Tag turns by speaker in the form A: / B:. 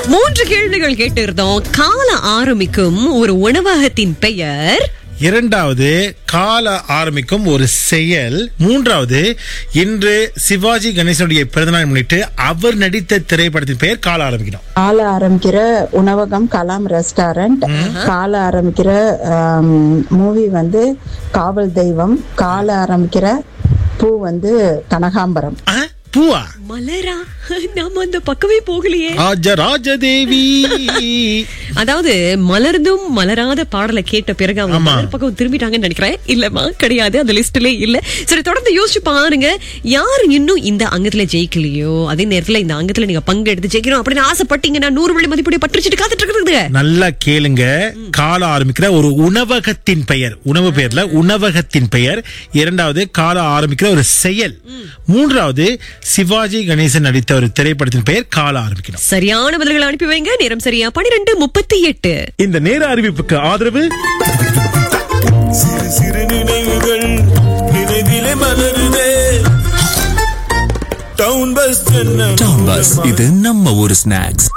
A: மூன்று கேள்விகள் கேட்டிருந்தோம் கால ஆரம்பிக்கும் ஒரு உணவகத்தின் பெயர்
B: இரண்டாவது கால ஆரம்பிக்கும் ஒரு செயல் மூன்றாவது இன்று சிவாஜி கணேசனுடைய பிறந்தநாள் முன்னிட்டு அவர் நடித்த திரைப்படத்தின் பெயர் கால ஆரம்பிக்கணும்
C: கால ஆரம்பிக்கிற உணவகம் கலாம் ரெஸ்டாரண்ட் கால ஆரம்பிக்கிற மூவி வந்து காவல் தெய்வம் கால ஆரம்பிக்கிற பூ வந்து கனகாம்பரம்
B: ஆ, பூவா
A: மலரா நாம அந்த பக்கமே போகலையே
B: ராஜராஜதேவி
A: அதாவது மலர்ந்தும் மலராத பாடலை கேட்ட பிறகு அவங்க
B: ஆமா.
A: மலர் பக்கம் திரும்பிட்டாங்கன்னு நினைக்கிறேன் இல்லம்மா கிடையாது அந்த லிஸ்ட்ல இல்ல சரி தொடர்ந்து யோசிச்சு பாருங்க யாரு இன்னும் இந்த அங்கத்துல ஜெயிக்கலையோ அதே நேரத்துல இந்த அங்கத்துல நீங்க பங்கெடுத்து ஜெயிக்கணும் அப்படின்னு ஆசைப்பட்டீங்கன்னா நூறு வழி மதிப்பீடு பற்றிச்சிட்டு காத்துட்டு இருக்கிறது
B: நல்லா கேளுங்க கால ஆரம்பிக்கிற ஒரு உணவகத்தின் பெயர் உணவு பெயர்ல உணவகத்தின் பெயர் இரண்டாவது கால ஆரம்பிக்கிற ஒரு செயல் மூன்றாவது சிவாஜி கணேசன் நடித்த ஒரு திரைப்படத்தின் பெயர் கால ஆரம்பிக்கணும்
A: சரியான பதில்களை அனுப்பி வைங்க நேரம் சரியா பனிரெண்டு முப்பத்தி எட்டு
B: இந்த நேர அறிவிப்புக்கு ஆதரவு
D: சிறு சிறு நினைவுகள் நினைவிலே மலருதே டவுன் பஸ்
E: டவுன் பஸ் இது நம்ம ஒரு ஸ்நாக்ஸ்